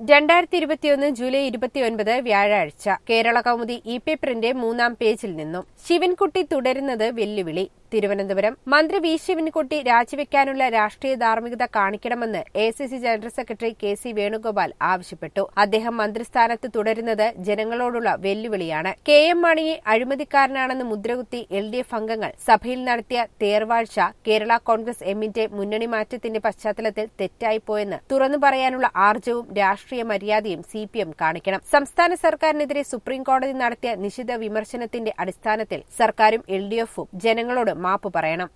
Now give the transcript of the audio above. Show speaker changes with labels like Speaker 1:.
Speaker 1: രണ്ടായിരത്തി ഇരുപത്തിയൊന്ന് ജൂലൈ ഇരുപത്തിയൊൻപത് വ്യാഴാഴ്ച കേരള കൗമുദി ഇ പേപ്പറിന്റെ മൂന്നാം പേജിൽ നിന്നും ശിവൻകുട്ടി തുടരുന്നത് വെല്ലുവിളി തിരുവനന്തപുരം മന്ത്രി വി ശിവൻകുട്ടി രാജിവെക്കാനുള്ള രാഷ്ട്രീയ ധാർമ്മികത കാണിക്കണമെന്ന് A C C general secretary K C Venugopal ആവശ്യപ്പെട്ടു അദ്ദേഹം മന്ത്രിസ്ഥാനത്ത് തുടരുന്നത് ജനങ്ങളോടുള്ള വെല്ലുവിളിയാണ് കെ എം മാണിയെ അഴിമതിക്കാരനാണെന്ന് മുദ്രകുത്തി എൽ ഡി എഫ് അംഗങ്ങൾ സഭയിൽ നടത്തിയ തേർവാഴ്ച കേരള കോൺഗ്രസ് എമ്മിന്റെ മുന്നണി മാറ്റത്തിന്റെ പശ്ചാത്തലത്തിൽ തെറ്റായിപ്പോയെന്ന് തുറന്നു പറയാനുള്ള ആർജവും രാഷ്ട്രീയ മര്യാദയും സി പി എം കാണിക്കണം സംസ്ഥാന സർക്കാരിനെതിരെ സുപ്രീംകോടതി നടത്തിയ നിശിത വിമർശനത്തിന്റെ അടിസ്ഥാനത്തിൽ സർക്കാരും എൽ ഡി എഫും ജനങ്ങളോട് മാപ്പ് പറയണം